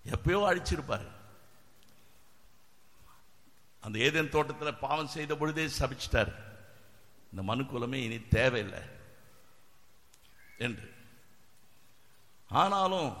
எப்பயோ அழிச்சிருப்பாரு அந்த ஏதேன் தோட்டத்தில் பாவம் செய்த பொழுதே சபிச்சிட்டார் இந்த மனுக்குலமே இனி தேவையில்லை என்று ஆனாலும்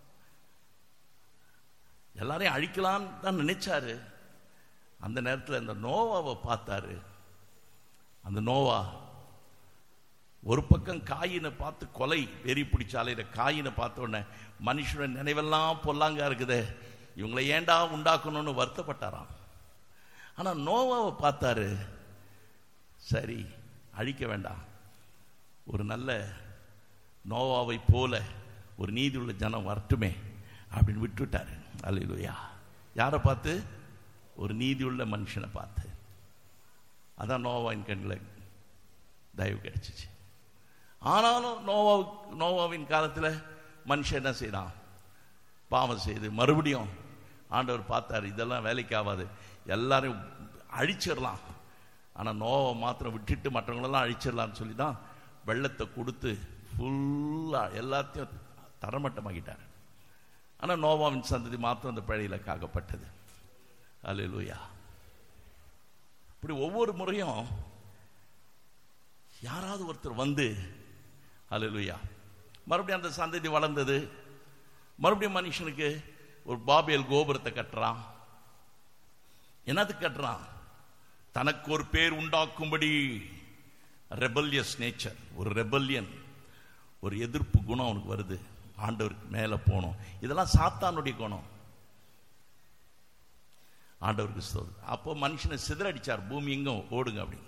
எல்லாரையும் அழிக்கலான்னு தான் நினைச்சாரு அந்த நேரத்தில் இந்த நோவாவை பார்த்தாரு அந்த நோவா ஒரு பக்கம் காயினை பார்த்து கொலை வெறி பிடிச்சாலையில காயினை பார்த்த உடனே மனுஷனோட நினைவெல்லாம் பொல்லாங்கா இருக்குதே இவங்களை ஏண்டா உண்டாக்கணும்னு வருத்தப்பட்டாராம் ஆனா நோவாவை பார்த்தாரு சரி அழிக்க வேண்டாம் ஒரு நல்ல நோவாவை போல ஒரு நீதி உள்ள ஜனம் வரட்டுமே அப்படின்னு விட்டுட்டாரு அல்லையா யாரை பார்த்து ஒரு நீதி உள்ள மனுஷனை பார்த்து அதான் நோவாவின் கண்ணில் தயவு கிடைச்சிச்சு ஆனாலும் நோவா நோவாவின் காலத்தில் மனுஷன் என்ன செய்தான் பாவம் செய்து மறுபடியும் ஆண்டவர் பார்த்தாரு இதெல்லாம் வேலைக்கு ஆகாது எல்லாரையும் அழிச்சிடலாம் ஆனால் நோவை மாத்திரம் விட்டுட்டு மற்றவங்களெல்லாம் அழிச்சிடலாம்னு சொல்லி தான் வெள்ளத்தை கொடுத்து ஃபுல்லாக எல்லாத்தையும் தரமட்டமாக்கிட்டார் ஆனால் நோவாவின் சந்ததி மாத்திரம் அந்த பழையில் காக்கப்பட்டது அல்லேலூயா இப்படி ஒவ்வொரு முறையும் யாராவது ஒருத்தர் வந்து அல்லேலூயா மறுபடியும் அந்த சந்ததி வளர்ந்தது மறுபடியும் மனுஷனுக்கு ஒரு பாபியல் கோபுரத்தை கட்டுறான் என்னது கட்டுறான் தனக்கு ஒரு பேர் உண்டாக்கும்படி ரெபல்யஸ் நேச்சர் ஒரு ரெபல்யன் ஒரு எதிர்ப்பு குணம் அவனுக்கு வருது ஆண்டவருக்கு மேலே போகணும் இதெல்லாம் சாத்தானுடைய குணம் ஆண்டவருக்கு ஸ்தோத்திரம் அப்போ மனுஷனை சிதறடிச்சார் பூமி எங்கும் ஓடுங்க அப்படின்னு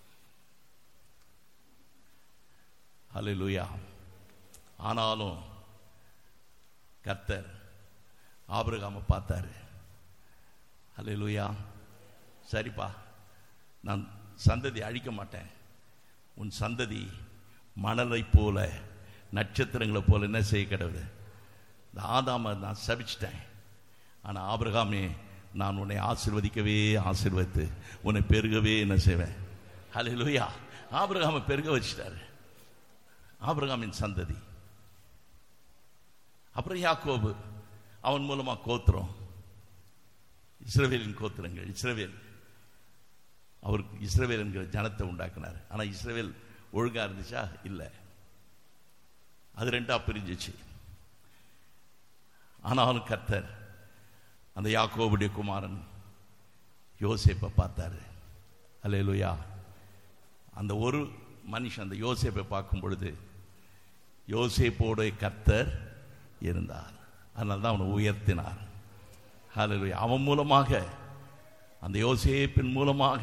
ஹalleluya ஆனாலும் கர்த்தர் ஆபிரகாமை பார்த்தாரு ஹalleluya சரிப்பா நான் சந்ததி அழிக்க மாட்டேன் உன் சந்ததி மணலை போல நட்சத்திரங்களை போல என்ன செய்ய கிடவுது இந்த ஆதாம நான் சபிச்சிட்டேன் ஆனால் ஆபிரகாமே நான் உன்னை ஆசிர்வதிக்கவே ஆசிர்வதித்து உன்னை பெருகவே என்ன செய்வேன் ஹalleluya ஆபிரகாமை பெருக வச்சிட்டாரு ஆபிரகாமின் சந்ததி அப்புறம் யாக்கோபு அவன் மூலமா கோத்திரம் இஸ்ரவேலின் கோத்திரங்கள் இஸ்ரவேல் அவருக்கு இஸ்ரவேல் என்கிற ஜனத்தை உண்டாக்குனார் ஆனா இஸ்ரவேல் ஒழுங்கா இருந்துச்சா இல்லை அது ரெண்டா பிரிஞ்சிச்சு ஆனாலும் கர்த்தர் அந்த யாக்கோபுடைய குமாரன் யோசேப்பை பார்த்தாரு அல்லேலூயா அந்த ஒரு மனுஷன் அந்த யோசேப்பை பார்க்கும் பொழுது யோசேப்போட கர்த்தர் இருந்தார் அதனால தான் அவனை உயர்த்தினார் ஹalleluya அவன் மூலமாக அந்த யோசேப்பின் மூலமாக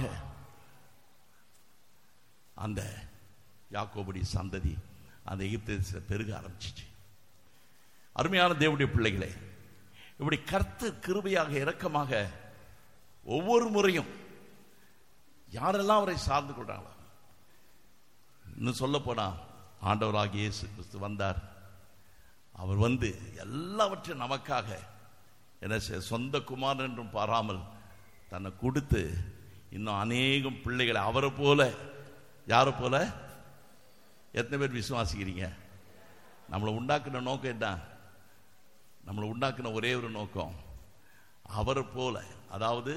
அந்த யாக்கோபுடைய சந்ததி அந்த எகிப்து தேசத்தில் பெருக ஆரம்பிச்சிச்சு அருமையான தேவனுடைய பிள்ளைகளே இப்படி கர்த்தர் கிருபையாக இரக்கமாக ஒவ்வொரு முறையும் யாரெல்லாம் அவரை சார்ந்து கொள்றாங்களோ இன்னும் சொல்ல போனா ஆண்டவராகிய இயேசு கிறிஸ்து வந்தார் அவர் வந்து எல்லாவற்றையும் நமக்காக என்ன செய்ய சொந்த குமாரன் என்றும் பாராமல் தன்னை கொடுத்து இன்னும் அநேகம் பிள்ளைகளை அவரை போல யாரை போல எத்தனை பேர் விசுவாசிக்கிறீங்க நம்மளை உண்டாக்குன நோக்கம் என்ன நம்மளை உண்டாக்குன ஒரே ஒரு நோக்கம் அவரை போல அதாவது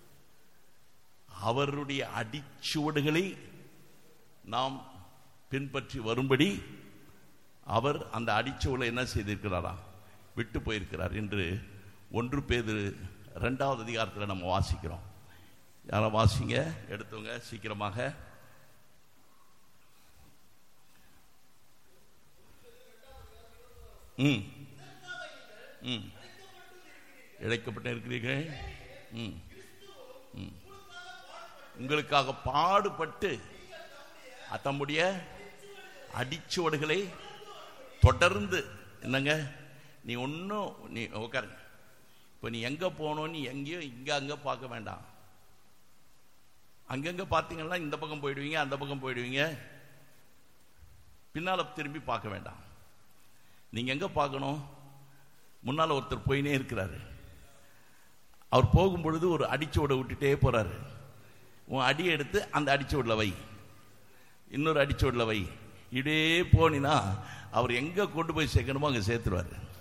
அவருடைய அடிச்சுவடுகளை நாம் பின்பற்றி வரும்படி அவர் அந்த அடிச்சுவலை என்ன செய்திருக்கிறாரா விட்டு போயிருக்கிறார் என்று ஒன்று பேது ரெண்டாவது அதிகாரத்தில் நம்ம வாசிக்கிறோம் யாரை வாசிங்க எடுத்தவங்க சீக்கிரமாக ம் ம் இழைக்கப்பட்டு இருக்கிறீர்கள் ம் ம் உங்களுக்காக பாடுபட்டு தம்முடைய அடிச்சுவடுகளை தொடர்ந்து என்னங்க நீ ஒன்றும் நீ உட்காருங்க இப்போ நீ எங்கே போகணும் நீ எங்கேயோ இங்கே அங்கே பார்க்க வேண்டாம் அங்கங்கே பார்த்தீங்கன்னா இந்த பக்கம் போயிடுவீங்க அந்த பக்கம் போயிடுவீங்க பின்னால் திரும்பி பார்க்க வேண்டாம் நீங்கள் எங்கே பார்க்கணும் முன்னால் ஒருத்தர் போயினே இருக்கிறாரு அவர் போகும் பொழுது ஒரு அடிச்சுவடை விட்டுட்டே போறாரு உன் அடி எடுத்து அந்த அடிச்சுவடில் வை இன்னொரு அடிச்சுவடில் வை இப்படியே போனினா அவர் எங்கே கொண்டு போய் சேர்க்கணுமோ அங்கே சேர்த்துருவார்